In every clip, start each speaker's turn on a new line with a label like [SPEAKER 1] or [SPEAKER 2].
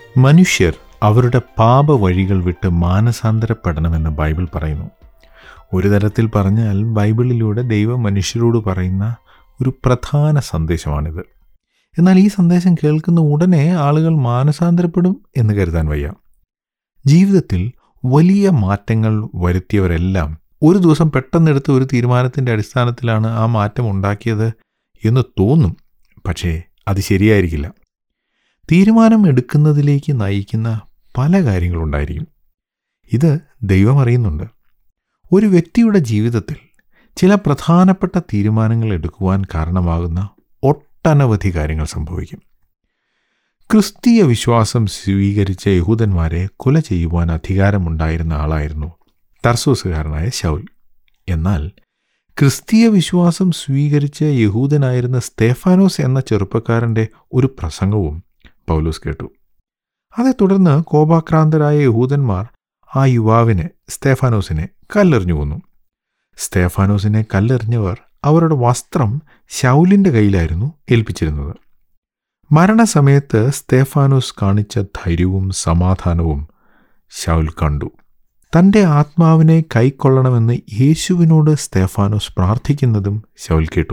[SPEAKER 1] മനുഷ്യർ അവരുടെ പാപ വഴികൾ വിട്ട് മാനസാന്തരപ്പെടണമെന്ന് ബൈബിൾ പറയുന്നു ഒരു തരത്തിൽ പറഞ്ഞാൽ ബൈബിളിലൂടെ ദൈവം മനുഷ്യരോട് പറയുന്ന ഒരു പ്രധാന സന്ദേശമാണിത് എന്നാൽ ഈ സന്ദേശം കേൾക്കുന്ന ഉടനെ ആളുകൾ മാനസാന്തരപ്പെടും എന്ന് കരുതാൻ വയ്യ ജീവിതത്തിൽ വലിയ മാറ്റങ്ങൾ വരുത്തിയവരെല്ലാം ഒരു ദിവസം പെട്ടെന്നെടുത്ത ഒരു തീരുമാനത്തിൻ്റെ അടിസ്ഥാനത്തിലാണ് ആ മാറ്റം ഉണ്ടാക്കിയത് എന്ന് തോന്നും പക്ഷേ അത് ശരിയായിരിക്കില്ല തീരുമാനം എടുക്കുന്നതിലേക്ക് നയിക്കുന്ന പല കാര്യങ്ങളുണ്ടായിരിക്കും ഇത് ദൈവം അറിയുന്നുണ്ട് ഒരു വ്യക്തിയുടെ ജീവിതത്തിൽ ചില പ്രധാനപ്പെട്ട തീരുമാനങ്ങൾ എടുക്കുവാൻ കാരണമാകുന്ന ഒട്ടനവധി കാര്യങ്ങൾ സംഭവിക്കും ക്രിസ്തീയ വിശ്വാസം സ്വീകരിച്ച യഹൂദന്മാരെ കൊല ചെയ്യുവാൻ അധികാരമുണ്ടായിരുന്ന ആളായിരുന്നു തർസോസുകാരനായ ശൗൽ എന്നാൽ ക്രിസ്തീയ വിശ്വാസം സ്വീകരിച്ച യഹൂദനായിരുന്ന സ്തേഫാനോസ് എന്ന ചെറുപ്പക്കാരൻ്റെ ഒരു പ്രസംഗവും പൗലോസ് കേട്ടു അതേ തുടർന്ന് കോപാക്രാന്തരായ യഹൂദന്മാർ ആ യുവാവിനെ സ്തേഫാനോസിനെ കല്ലെറിഞ്ഞു കൊന്നു സ്തേഫാനോസിനെ കല്ലെറിഞ്ഞവർ അവരുടെ വസ്ത്രം ശൗലിൻ്റെ കയ്യിലായിരുന്നു ഏൽപ്പിച്ചിരുന്നത് മരണസമയത്ത് സ്തേഫാനോസ് കാണിച്ച ധൈര്യവും സമാധാനവും ശൗൽ കണ്ടു തൻ്റെ ആത്മാവിനെ കൈക്കൊള്ളണമെന്ന് യേശുവിനോട് സ്തേഫാനോസ് പ്രാർത്ഥിക്കുന്നതും ശൗൽ കേട്ടു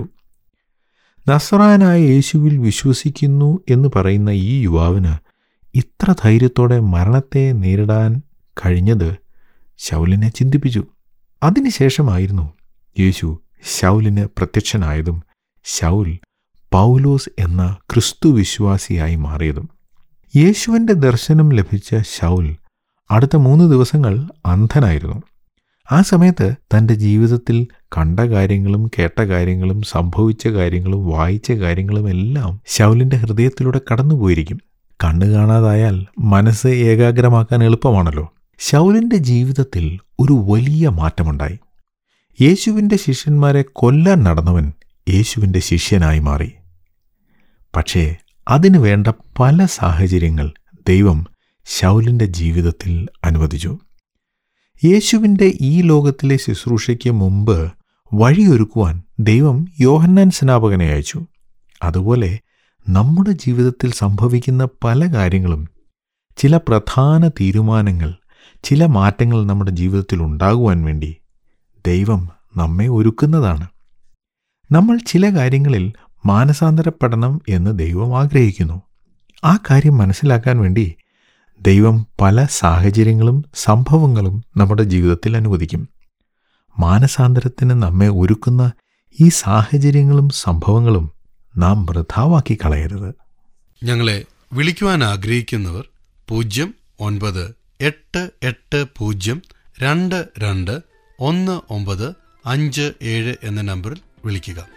[SPEAKER 1] നസറാനായ യേശുവിൽ വിശ്വസിക്കുന്നു എന്ന് പറയുന്ന ഈ യുവാവിന് ഇത്ര ധൈര്യത്തോടെ മരണത്തെ നേരിടാൻ കഴിഞ്ഞത് ശൗലിനെ ചിന്തിപ്പിച്ചു അതിനുശേഷമായിരുന്നു യേശു ശൗലിന് പ്രത്യക്ഷനായതും ശൗൽ പൗലോസ് എന്ന ക്രിസ്തു വിശ്വാസിയായി മാറിയതും യേശുവിൻ്റെ ദർശനം ലഭിച്ച ശൗൽ അടുത്ത മൂന്ന് ദിവസങ്ങൾ അന്ധനായിരുന്നു ആ സമയത്ത് തൻ്റെ ജീവിതത്തിൽ കണ്ട കാര്യങ്ങളും കേട്ട കാര്യങ്ങളും സംഭവിച്ച കാര്യങ്ങളും വായിച്ച കാര്യങ്ങളും എല്ലാം ശൗലിൻ്റെ ഹൃദയത്തിലൂടെ കടന്നുപോയിരിക്കും കണ്ണു കാണാതായാൽ മനസ്സ് ഏകാഗ്രമാക്കാൻ എളുപ്പമാണല്ലോ ശൗലിൻ്റെ ജീവിതത്തിൽ ഒരു വലിയ മാറ്റമുണ്ടായി യേശുവിൻ്റെ ശിഷ്യന്മാരെ കൊല്ലാൻ നടന്നവൻ യേശുവിൻ്റെ ശിഷ്യനായി മാറി പക്ഷേ അതിനു വേണ്ട പല സാഹചര്യങ്ങൾ ദൈവം ശൗലിൻ്റെ ജീവിതത്തിൽ അനുവദിച്ചു യേശുവിൻ്റെ ഈ ലോകത്തിലെ ശുശ്രൂഷയ്ക്ക് മുമ്പ് വഴിയൊരുക്കുവാൻ ദൈവം യോഹന്നാൻ സ്നാപകനെ അയച്ചു അതുപോലെ നമ്മുടെ ജീവിതത്തിൽ സംഭവിക്കുന്ന പല കാര്യങ്ങളും ചില പ്രധാന തീരുമാനങ്ങൾ ചില മാറ്റങ്ങൾ നമ്മുടെ ജീവിതത്തിൽ ഉണ്ടാകുവാൻ വേണ്ടി ദൈവം നമ്മെ ഒരുക്കുന്നതാണ് നമ്മൾ ചില കാര്യങ്ങളിൽ മാനസാന്തരപ്പെടണം എന്ന് ദൈവം ആഗ്രഹിക്കുന്നു ആ കാര്യം മനസ്സിലാക്കാൻ വേണ്ടി ദൈവം പല സാഹചര്യങ്ങളും സംഭവങ്ങളും നമ്മുടെ ജീവിതത്തിൽ അനുവദിക്കും മാനസാന്തരത്തിന് നമ്മെ ഒരുക്കുന്ന ഈ സാഹചര്യങ്ങളും സംഭവങ്ങളും നാം വൃഥാവാക്കി കളയരുത്
[SPEAKER 2] ഞങ്ങളെ വിളിക്കുവാൻ ആഗ്രഹിക്കുന്നവർ പൂജ്യം ഒൻപത് എട്ട് എട്ട് പൂജ്യം രണ്ട് രണ്ട് ഒന്ന് ഒമ്പത് അഞ്ച് ഏഴ് എന്ന നമ്പറിൽ വിളിക്കുക